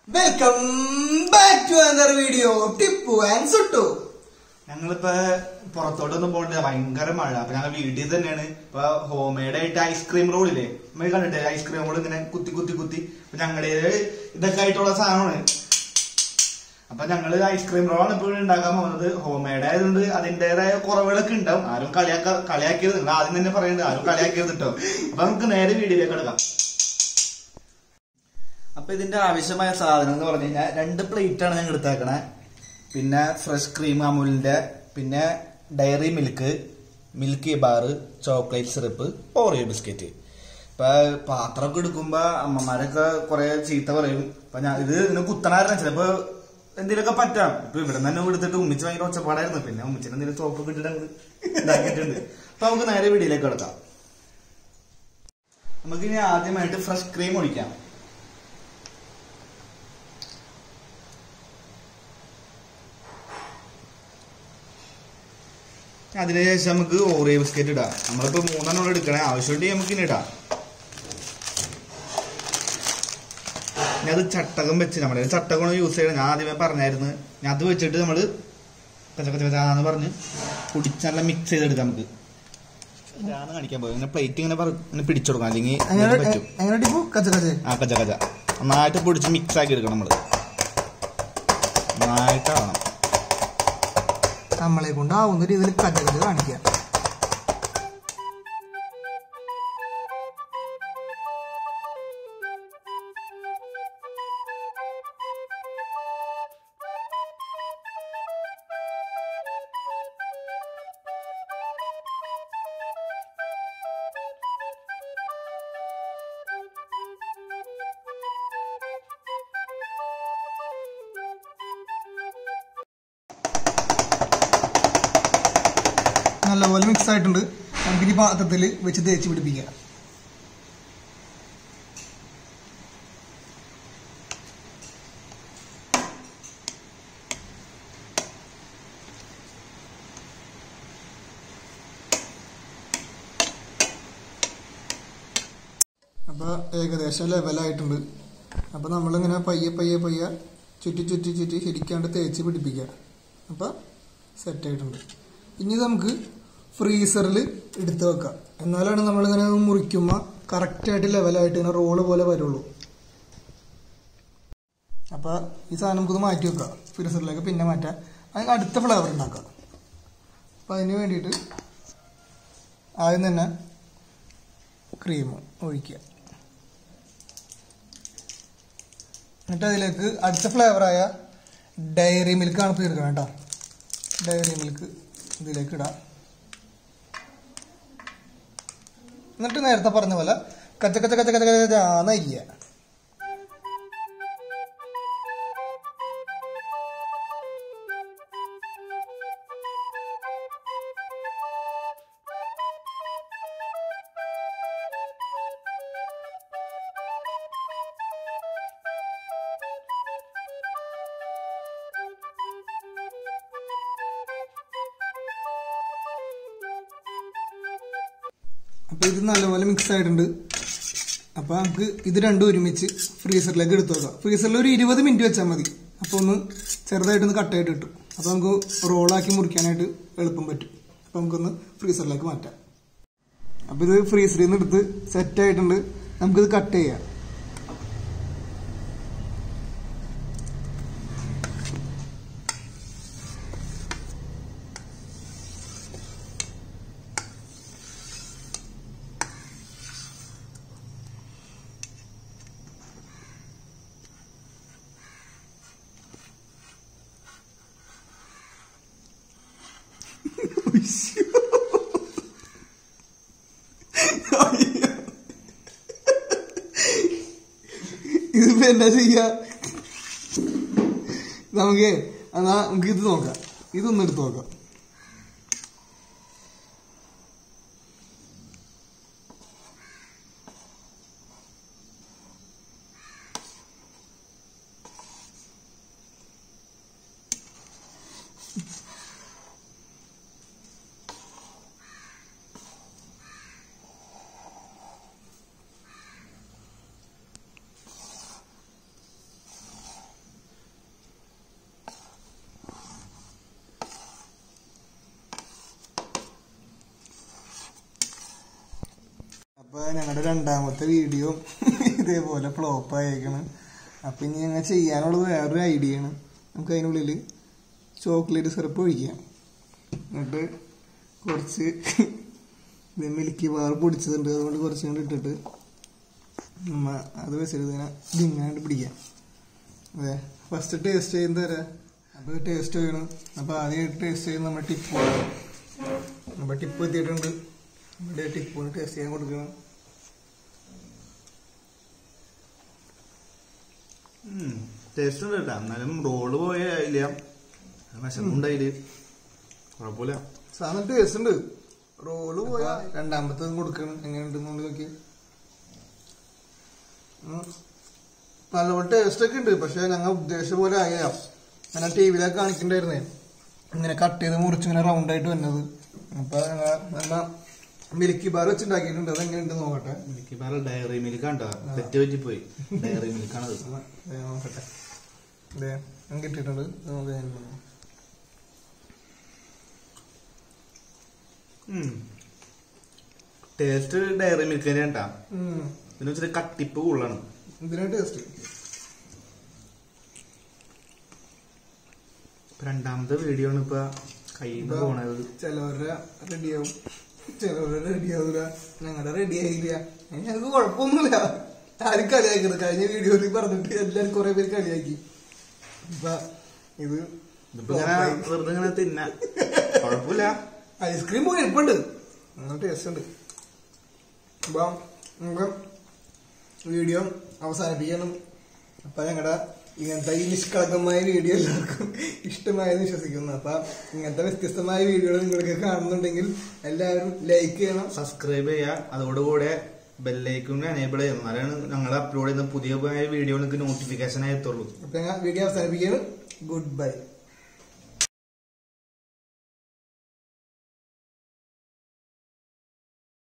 Welcome back to another video Tippu and Suttu ഞങ്ങളിപ്പോ പുറത്തോട്ടൊന്നും പോകണ്ട ഭയങ്കര മഴ അപ്പൊ ഞങ്ങൾ വീട്ടിൽ തന്നെയാണ് ഇപ്പൊ ഹോം മെയ്ഡ് ആയിട്ട് ഐസ്ക്രീം റോളില്ലേ നമ്മൾ കണ്ടിട്ടേ ഐസ്ക്രീം റോൾ ഇങ്ങനെ കുത്തി കുത്തി കുത്തി അപ്പൊ ഞങ്ങളുടെ ഇതൊക്കെ ആയിട്ടുള്ള സാധനമാണ് അപ്പൊ ഞങ്ങള് ഐസ്ക്രീം റോളാണ് ഇപ്പോൾ ഉണ്ടാക്കാൻ പോകുന്നത് ഹോം മെയ്ഡ് ആയതുകൊണ്ട് അതിന്റേതായ കുറവുകളൊക്കെ ഉണ്ടാവും ആരും കളിയാക്ക കളിയാക്കിയത് നിങ്ങൾ ആദ്യം തന്നെ പറയുന്നത് ആരും കളിയാക്കിയത് കേട്ടോ അപ്പൊ നമുക്ക് നേരെ വീഡിയോയിലേക്ക് എടുക്കാം അപ്പൊ ഇതിന്റെ ആവശ്യമായ സാധനം എന്ന് പറഞ്ഞു കഴിഞ്ഞാൽ രണ്ട് പ്ലേറ്റ് ആണ് ഞങ്ങൾ എടുത്തേക്കണേ പിന്നെ ഫ്രഷ് ക്രീം അമൂലിന്റെ പിന്നെ Dairy Milk Milky Bar chocolate syrup Oreo biscuit ഇപ്പൊ പാത്രമൊക്കെ എടുക്കുമ്പോ അമ്മമാരൊക്കെ കുറെ ചീത്ത പറയും അപ്പൊ ഞാൻ ഇത് ഇതിന് കുത്തണായിരുന്നു ചിലപ്പോ എന്തെങ്കിലുമൊക്കെ പറ്റാം ഇപ്പൊ ഇവിടെ തന്നെ എടുത്തിട്ട് ഉമ്മിച്ച് ഭയങ്കര ഒച്ചപ്പാടായിരുന്നു പിന്നെ ഉമ്മിച്ചിന് എന്തെങ്കിലും സോപ്പ് ഇട്ടിട്ട് അങ്ങട് ഇതാക്കിയിട്ടുണ്ട് അപ്പൊ നമുക്ക് നേരെ വീടിലേക്ക് കിടക്കാം നമുക്ക് ഇനി ആദ്യമായിട്ട് ഫ്രഷ് ക്രീം ഒഴിക്കാം അതിനുശേഷം നമുക്ക് ഓറിയോ ബിസ്ക്കറ്റ് ഇടാം നമ്മളിപ്പോ മൂന്നെണ്ണം എടുക്കണേ ആവശ്യമുണ്ടെങ്കിൽ നമുക്ക് ഇനി ഇടാം ഇനി അത് ചട്ടകം വെച്ച് നമ്മുടെ കയ്യിൽ ചട്ടകം യൂസ് ചെയ്യണം ഞാൻ ആദ്യമേ പറഞ്ഞായിരുന്നു ഞാൻ അത് വെച്ചിട്ട് നമ്മള് കച്ച കച്ച കച്ചാന്ന് പറഞ്ഞ് കുടിച്ച് നല്ല മിക്സ് ചെയ്തെടുക്കാം നമുക്ക് ഞാൻ കാണിക്കാൻ പോയി ഇങ്ങനെ പ്ലേറ്റ് ഇങ്ങനെ പറ- ഇങ്ങനെ പിടിച്ചു കൊടുക്കാം അല്ലെങ്കിൽ എങ്ങനെ പറ്റും എങ്ങനെ ടിപ്പു കച്ച കച്ച ആ കച്ച കച്ച നന്നായിട്ട് പൊടിച്ച് മിക്സ് ആക്കി എടുക്കണം നമ്മള് നന്നായിട്ടാവണം നമ്മളെ കൊണ്ടാവുന്ന രീതിയിൽ കച്ച കച്ച കാണിക്കുക നല്ലപോലെ മിക്സ് ആയിട്ടുണ്ട് നമുക്കിനി പാത്രത്തിൽ വെച്ച് തേച്ച് പിടിപ്പിക്കാം അപ്പോൾ ഏകദേശം ലെവലായിട്ടുണ്ട് അപ്പോൾ നമ്മളിങ്ങനെ പയ്യെ പയ്യെ പയ്യെ ചുറ്റി ചുറ്റി ചുറ്റി ശരിക്കാണ്ട് തേച്ച് പിടിപ്പിക്കുക അപ്പോൾ സെറ്റായിട്ടുണ്ട് ഇനി നമുക്ക് ഫ്രീസറിൽ എടുത്ത് വെക്കാം എന്നാലാണ് നമ്മളിങ്ങനെ മുറിക്കുമ്പോൾ കറക്റ്റായിട്ട് ലെവലായിട്ട് ഇങ്ങനെ റോള് പോലെ വരുള്ളൂ അപ്പോൾ ഈ സാധനം നമുക്കിത് മാറ്റി വെക്കാം ഫ്രീസറിലേക്ക് പിന്നെ മാറ്റാം അതിന് അടുത്ത ഫ്ലേവർ ഉണ്ടാക്കാം അപ്പോൾ അതിന് വേണ്ടിയിട്ട് ആദ്യം തന്നെ ക്രീം ഒഴിക്കുക എന്നിട്ട് അതിലേക്ക് അടുത്ത ഫ്ലേവറായ ഡയറി മിൽക്കാണ് ഇപ്പോൾ ചേർക്കണം കേട്ടോ ഡയറി മിൽക്ക് ഇതിലേക്ക് ഇടാം എന്നിട്ട് നേരത്തെ പറഞ്ഞ പോലെ കച്ച കച്ച കച്ച കച്ച കച്ച ആന്നയ്യ അപ്പോൾ ഇത് നല്ലപോലെ മിക്സ് ആയിട്ടുണ്ട് അപ്പോൾ നമുക്ക് ഇത് രണ്ടും ഒരുമിച്ച് ഫ്രീസറിലേക്ക് എടുത്തു വെക്കാം ഫ്രീസറിൽ ഒരു ഇരുപത് മിനിറ്റ് വെച്ചാൽ മതി അപ്പോൾ ഒന്ന് ചെറുതായിട്ടൊന്ന് കട്ടായിട്ട് കിട്ടും അപ്പോൾ നമുക്ക് റോളാക്കി മുറിക്കാനായിട്ട് എളുപ്പം പറ്റും അപ്പോൾ നമുക്കൊന്ന് ഫ്രീസറിലേക്ക് മാറ്റാം അപ്പോൾ ഇത് ഫ്രീസറിൽ നിന്ന് എടുത്ത് സെറ്റ് ആയിട്ടുണ്ട് നമുക്കിത് കട്ട് ചെയ്യാം ഇതിപ്പോ എന്താ ചെയ്യാ നമുക്ക് എന്നാ നമുക്ക് ഇത് നോക്കാം ഇതൊന്ന് എടുത്ത് നോക്കാം അപ്പൊ ഞങ്ങളുടെ രണ്ടാമത്തെ വീഡിയോ ഇതേപോലെ ഫ്ലോപ്പ് ആയേക്കാണ് അപ്പൊ ഇനി ഞങ്ങൾ ചെയ്യാനുള്ളത് വേറൊരു ഐഡിയ ആണ് നമുക്ക് അതിനുള്ളിൽ ചോക്ലേറ്റ് സിറപ്പ് ഒഴിക്കാം എന്നിട്ട് കുറച്ച് ഇത് മിൽക്കി ബാർ പൊടിച്ചതുണ്ട് അതുകൊണ്ട് കുറച്ചും കൂടി ഇട്ടിട്ട് നമ്മ അത് വെച്ചിട്ട് ഇതിനെ ഇതിങ്ങനെ പിടിക്കാം അതെ ഫസ്റ്റ് ടേസ്റ്റ് ചെയ്യുന്നത് തരാം അപ്പോൾ ടേസ്റ്റ് ചെയ്യണം അപ്പോൾ ആദ്യമായിട്ട് ടേസ്റ്റ് ചെയ്യുന്നത് നമ്മുടെ ടിപ്പ് അപ്പോൾ ടിപ്പ് എത്തിയിട്ടുണ്ട് ഇവിടെ ടിപ്പ് ടേസ്റ്റ് ചെയ്യാൻ കൊടുക്കണം ടേസ്റ്റ് ഉണ്ട് കേട്ടോ എന്നാലും റോള് പോയ ഇല്ല വിശപ്പുണ്ടായില് കുഴപ്പമില്ല സാധനം ടേസ്റ്റ് ഉണ്ട് റോള് പോയാ രണ്ടാമത്തതും കൊടുക്കണം എങ്ങനെയുണ്ടെന്നുള്ളത് നോക്കി പലപോലെ ടേസ്റ്റ് ഒക്കെ ഉണ്ട് പക്ഷെ ഞങ്ങൾ ഉദ്ദേശിച്ച പോലെ ആയ ഞാൻ ടി വിയിലൊക്കെ കാണിക്കണ്ടായിരുന്നേ ഇങ്ങനെ കട്ട് ചെയ്ത് മുറിച്ച് ഇങ്ങനെ റൗണ്ട് ആയിട്ട് വന്നത് അപ്പൊ ഞങ്ങൾ നല്ല മിൽക്കി ബാർ വെച്ചുണ്ടാക്കിയിട്ടുണ്ട് അത് എങ്ങനെയുണ്ട് നോക്കട്ടെ എനിക്ക് വേറെ ഡയറി മിൽക്ക് കണ്ടോ തെറ്റ് പറ്റി പോയി ഡയറി മിൽക്കാണത് ഒന്ന് ദേ നോക്കട്ടെ ഇതേ ഞാൻ കിട്ടിയിട്ടുണ്ട് ഇത് നമുക്ക് ഞാൻ നോക്കാം. ടേസ്റ്റ് ഡയറി മിൽക്ക് തന്നെ കേട്ടാ ഉം. പിന്നെ വെച്ചിട്ട് കട്ടിപ്പ് കൂടുതലാണ് ഇതിനാ ടേസ്റ്റ് ഇപ്പൊ രണ്ടാമത്തെ വീഡിയോ ആണ് ഇപ്പൊ കയ്യിൽ നിന്ന് പോണത് ചിലവരുടെ റെഡിയാവും ചിലവരുടെ റെഡിയാവൂല ഞങ്ങളുടെ റെഡി ആയില്ല അതിന് ഞങ്ങൾക്ക് കുഴപ്പമൊന്നുമില്ല ആരും കളിയാക്കരുത് കഴിഞ്ഞ വീഡിയോയിൽ പറഞ്ഞിട്ട് എല്ലാരും കുറെ പേര് കളിയാക്കി ഇപ്പൊ ഇത് ഇതിപ്പോ ഇങ്ങനെ വെറുതെ ഇങ്ങനെ തിന്ന കുഴപ്പമില്ല ഐസ്ക്രീം പോയി ഇരിപ്പുണ്ട് നല്ല ടേസ്റ്റ് ഉണ്ട് അപ്പൊ നമുക്ക് വീഡിയോ അവസാനിപ്പിക്കണം അപ്പൊ ഞങ്ങളുടെ ഇങ്ങനത്തെ ഈ നിഷ്കളങ്കമായ വീഡിയോ എല്ലാവർക്കും ഇഷ്ടമായെന്ന് വിശ്വസിക്കുന്നു അപ്പൊ ഇങ്ങനത്തെ വ്യത്യസ്തമായ വീഡിയോകൾ നിങ്ങൾക്ക് കാണുന്നുണ്ടെങ്കിൽ എല്ലാവരും ലൈക്ക് ചെയ്യണം സബ്സ്ക്രൈബ് ചെയ്യുക അതോടുകൂടെ ബെല്ലൈക്കും എനേബിൾ ചെയ്യണം എന്നാലാണ് ഞങ്ങൾ അപ്ലോഡ് ചെയ്യുന്ന പുതിയ വീഡിയോ നിങ്ങൾക്ക് നോട്ടിഫിക്കേഷൻ ആയി എത്തുള്ളൂ അപ്പൊ ഞങ്ങൾ വീഡിയോ അവസാനിപ്പിക്കുകയാണ് ഗുഡ് ബൈ